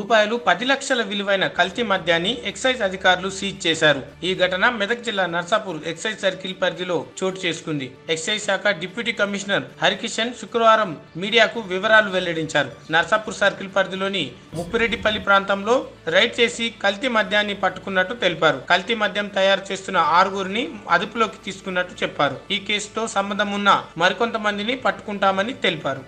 రూపాయలు పది లక్షల విలువైన కల్తీ మద్యాన్ని ఎక్సైజ్ అధికారులు సీజ్ చేశారు ఈ ఘటన మెదక్ జిల్లా నర్సాపూర్ ఎక్సైజ్ సర్కిల్ పరిధిలో చోటు చేసుకుంది ఎక్సైజ్ శాఖ డిప్యూటీ కమిషనర్ హరికిషన్ శుక్రవారం మీడియాకు వివరాలు వెల్లడించారు నర్సాపూర్ సర్కిల్ పరిధిలోని ముప్పిరెడ్డిపల్లి ప్రాంతంలో రైడ్ చేసి కల్తీ మద్యాన్ని పట్టుకున్నట్టు తెలిపారు కల్తీ మద్యం తయారు చేస్తున్న ఆరుగురిని అదుపులోకి తీసుకున్నట్టు చెప్పారు ఈ కేసుతో సంబంధం ఉన్న మరికొంతమందిని పట్టుకుంటామని తెలిపారు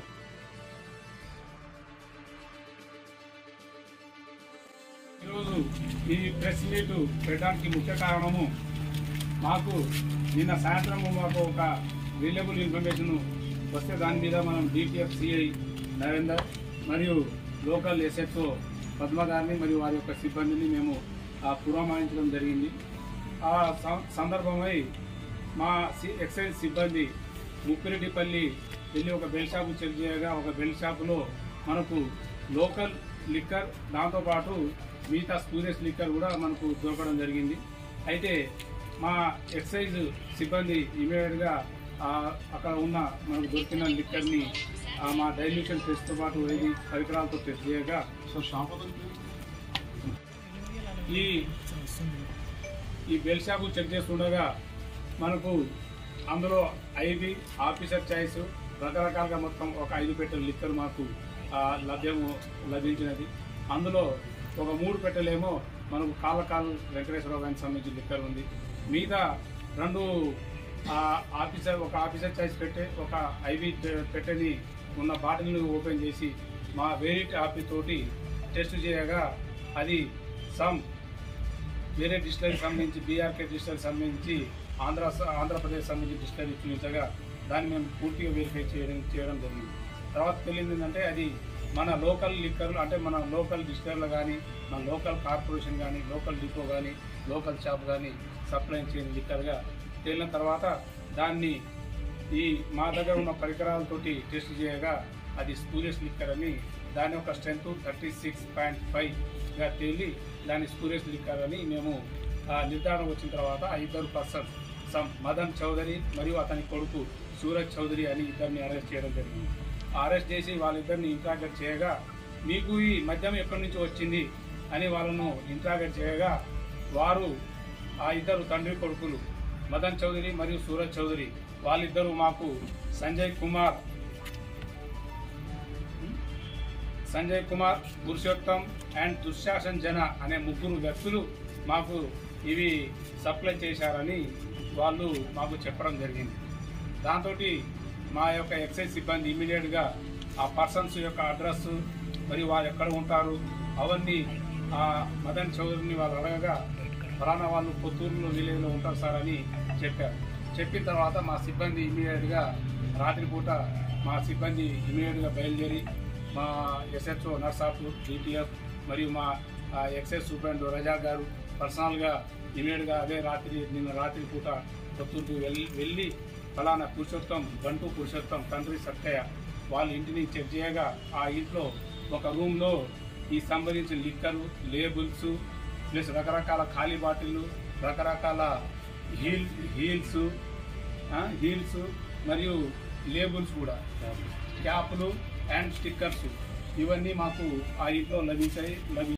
ఈరోజు ఈ ప్రెస్ మీట్ పెట్టడానికి ముఖ్య కారణము మాకు నిన్న సాయంత్రం మాకు ఒక రిలయబుల్ ఇన్ఫర్మేషన్ వస్తే దాని మీద మనం డిటిఎఫ్ సిఐ నరేందర్ మరియు లోకల్ ఎస్ఎఫ్ఓ పద్మ గారిని మరియు వారి యొక్క సిబ్బందిని మేము ఆ పురమాయించడం జరిగింది ఆ సం- సందర్భమై మా సి ఎక్సైజ్ సిబ్బంది ముప్పిరెడ్డిపల్లి వెళ్ళి ఒక బెల్ షాపు చెక్ చేయగా ఒక బెల్ షాపులో మనకు లోకల్ లిక్కర్ దాంతోపాటు మిగతా స్పూరియస్ లిక్కర్ కూడా మనకు దొరకడం జరిగింది అయితే మా ఎక్సైజ్ సిబ్బంది ఇమీడియట్గా అక్కడ ఉన్న మనకు దొరికిన లిక్కర్ని ఆ, మా డైల్యూషన్ టెస్ట్తో పాటు ఇది పరికరాలతో టెస్ట్ చేయగా ఈ ఈ బెల్ షాపు చెక్ చేస్తుండగా మనకు అందులో ఐదు ఆఫీసర్ చాయిస్ రకరకాలుగా మొత్తం ఒక ఐదు పెట్టెల లిక్కర్ మాకు ఆ, లభ్యము లభించినది అందులో ఒక మూడు పెట్టెలేమో మనకు కాళ్ళకాలు వెంకటేశ్వరరావు గారికి సంబంధించిన లిక్కర్ ఉంది మిగతా రెండు ఆ, ఆఫీసర్ ఒక ఆఫీసర్ చాయిస్ పెట్టే ఒక ఐవి పెట్టెని ఉన్న బాటిల్ని ఓపెన్ చేసి మా వేరిట్ ఆఫీస్ తోటి టెస్ట్ చేయగా అది సమ్ వేరే డిస్టిలరీ సంబంధించి బీఆర్కే డిస్టిలరీ సంబంధించి ఆంధ్ర ఆంధ్రప్రదేశ్ సంబంధించి డిస్టిలరీ చూపించగా దాన్ని మేము పూర్తిగా వెరిఫై చేయడం చేయడం జరిగింది తర్వాత తెలిసింది ఏంటంటే అది మన లోకల్ లిక్కర్లు అంటే మన లోకల్ డిస్టిలర్లు కానీ మన లోకల్ కార్పొరేషన్ కానీ లోకల్ డిపో కానీ లోకల్ షాప్ కానీ సప్లై చేయని లిక్కర్గా తేలిన తర్వాత దాన్ని ఈ మా దగ్గర ఉన్న పరికరాలతోటి టెస్ట్ చేయగా అది స్పూరియస్ లిక్కర్ అని దాని యొక్క స్ట్రెంత్ థర్టీ సిక్స్ పాయింట్ ఫైవ్గా తేలి దాని స్పూరియస్ లిక్కర్ అని మేము ఆ, నిర్ధారణ వచ్చిన తర్వాత ఆ ఇద్దరు పర్సన్ సమ్ మదన్ చౌదరి మరియు అతని కొడుకు సూరజ్ చౌదరి అని ఇద్దరిని అరెస్ట్ చేయడం జరిగింది అరెస్ట్ చేసి వాళ్ళిద్దరిని ఇంట్రాగేట్ చేయగా మీకు ఈ మద్యం ఎక్కడి నుంచి వచ్చింది అని వాళ్ళను ఇంట్రాగేట్ చేయగా వారు ఆ ఇద్దరు తండ్రి కొడుకులు మదన్ చౌదరి మరియు సూరజ్ చౌదరి వాళ్ళిద్దరూ మాకు సంజయ్ కుమార్ సంజయ్ కుమార్ పురుషోత్తం అండ్ దుశ్శాసన్ జన అనే ముగ్గురు వ్యక్తులు మాకు ఇవి సప్లై చేశారని వాళ్ళు మాకు చెప్పడం జరిగింది దాంతో మా యొక్క ఎక్సైజ్ సిబ్బంది ఇమీడియట్గా ఆ పర్సన్స్ యొక్క అడ్రస్ మరియు వారు ఎక్కడ ఉంటారు అవన్నీ ఆ మదన్ చౌదరిని వాళ్ళు అడగగా ఫలానా వాళ్ళు కొత్తూరులో విలేజ్లో ఉంటారు సార్ అని చెప్పారు చెప్పిన తర్వాత మా సిబ్బంది ఇమీడియట్గా రాత్రిపూట మా సిబ్బంది ఇమీడియట్గా బయలుదేరి మా ఎస్హెచ్ఓ నర్సాపూర్ డిటిఎఫ్ మరియు మా ఆ, ఎక్సైజ్ సూపరింటెండెంట్ రజా గారు పర్సనల్గా ఇమీడియట్గా అదే రాత్రి నిన్న రాత్రి పూట కొత్తూరుకు వెళ్ళి వెళ్ళి ఫలానా పురుషోత్తం బంటు పురుషోత్తం తండ్రి సత్తయ్య వాళ్ళ ఇంటిని చెక్ చేయగా ఆ ఇంట్లో ఒక రూమ్లో ఈ సంబంధించిన లిక్కరు లేబుల్స్ ప్లస్ రకరకాల ఖాళీ బాటిళ్ళు రకరకాల హీల్ హీల్స్ హీల్స్ మరియు లేబుల్స్ కూడా క్యాప్లు అండ్ స్టిక్కర్స్ ఇవన్నీ మాకు ఆ ఇంట్లో లభించాయి లభి